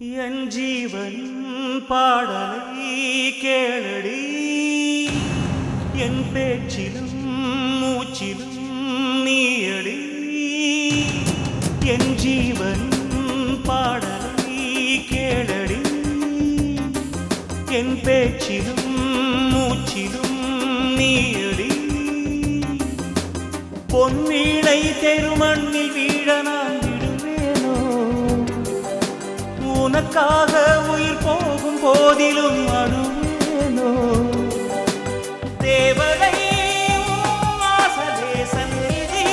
என் ஜீவன் பாடலை கேளடி என் பேச்சிலும் மூச்சிலும் நீயடி என் ஜீவன் பாடலை கேளடி என் பேச்சிலும் மூச்சிலும் நீயடி பொன்வீணை தெருமண்ணில் வீழ நான் விடுவேனோ உனக்காக உயிர் போகும் போதிலும் அழுவேனோ தேவதை உன் வாசலே சந்நிதி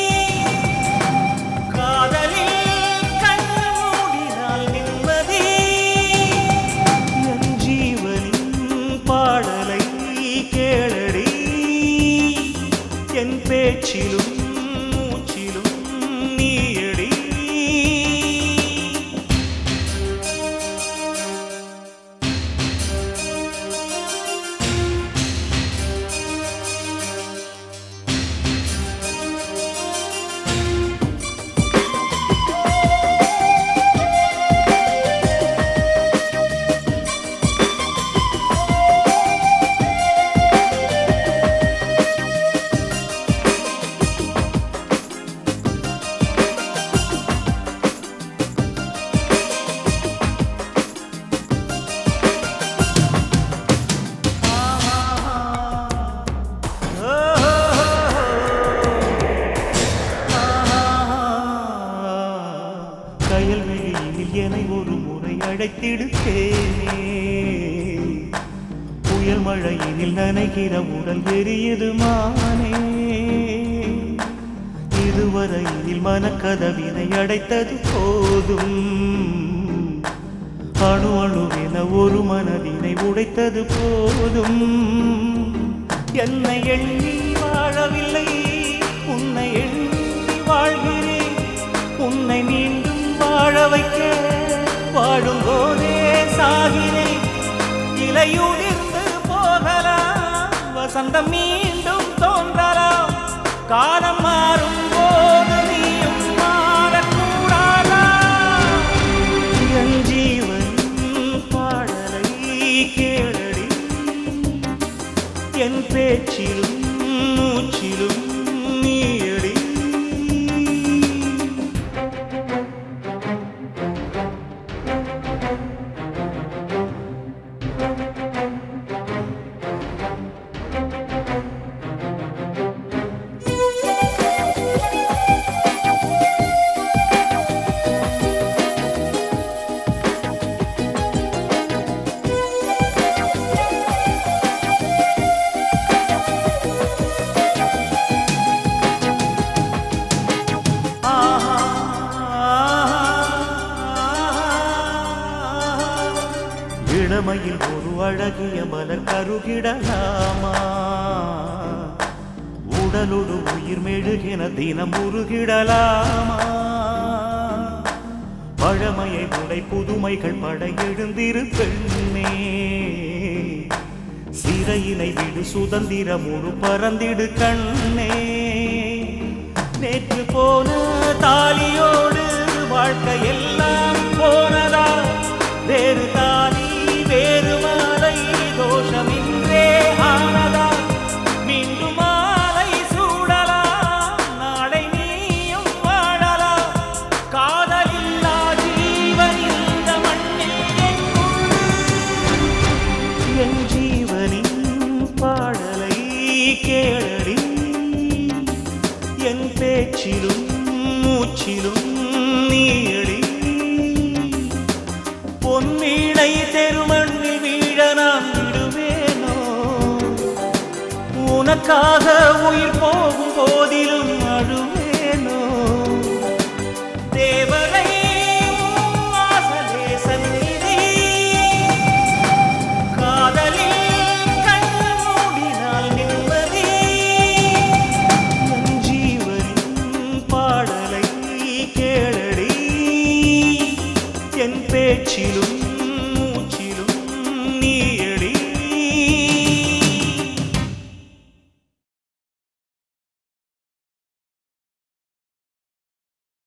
காதலில் கண் மூடினால் நிம்மதி என் ஜீவனின் பாடலை கேளடி என் பேச்சிலும் மூச்சிலும் நீயடி கயல்வெளியில் என்னை ஒரு முறை அழைத்திடுத்தேனே புயல் மழையினில் நனைகிற உடல் எரியுது மானே இதுவரையில் மனக்கதவினை அடைத்தது போதும் அணு அணுவென ஒரு மனதினை உடைத்தது போதும் என்னை எண்ணி வாழவில்லை உன்னை எண்ணி வாழ்கிறேன் உன்னை மீண்டும் வாழ வைக்க வாழும் போதே சாகிறேன் இலையுதிர்ந்து போகலாம் வசந்தம் மீண்டும் தோன்றலாம் காலம் மாறும் போது நீயும் மாறக்கூடாதா என் ஜீவன் பாடலை கேளடி என் பேச்சிலும் மூச்சிலும் நீயடி இளமையில் ஒரு அழகிய மலர் கருகிடலாமா உடலோடு உயிர் மெழுகின தினம் உருகிடலாமா பழமையை உடை புதுமைகள் படையெழுந்திரு பெண்ணே சிறையினை விடு சுதந்திரம் ஒரு பறந்திடு கண்ணே நேற்று போன தாலியோடு வாழ்க்கையெல்லாம் போனதா வேறு தாலி வேறு மாலை தோஷமின்றே ஆனதா மீண்டும் மாலை சூடலாம் நாளை நீயும் வாழலாம் காதலில்லா ஜீவன் இந்த மண்ணில் எங்குண்டு என் ஜீவனின் பாடலை கேளடி என் பேச்சிலும் மூச்சிலும் நீயடி பொன்மீடை தெருமண்ணில் வீழ நான் விடுவேனோ உனக்காக உயிர் போகும் போதிலும் அழுவேனோ தேவரை உன் வாசலே சந்நிதி காதலில் கண் மூடினால் நிம்மதி என் ஜீவனின் பாடலை கேளடி என் பேச்சிலும்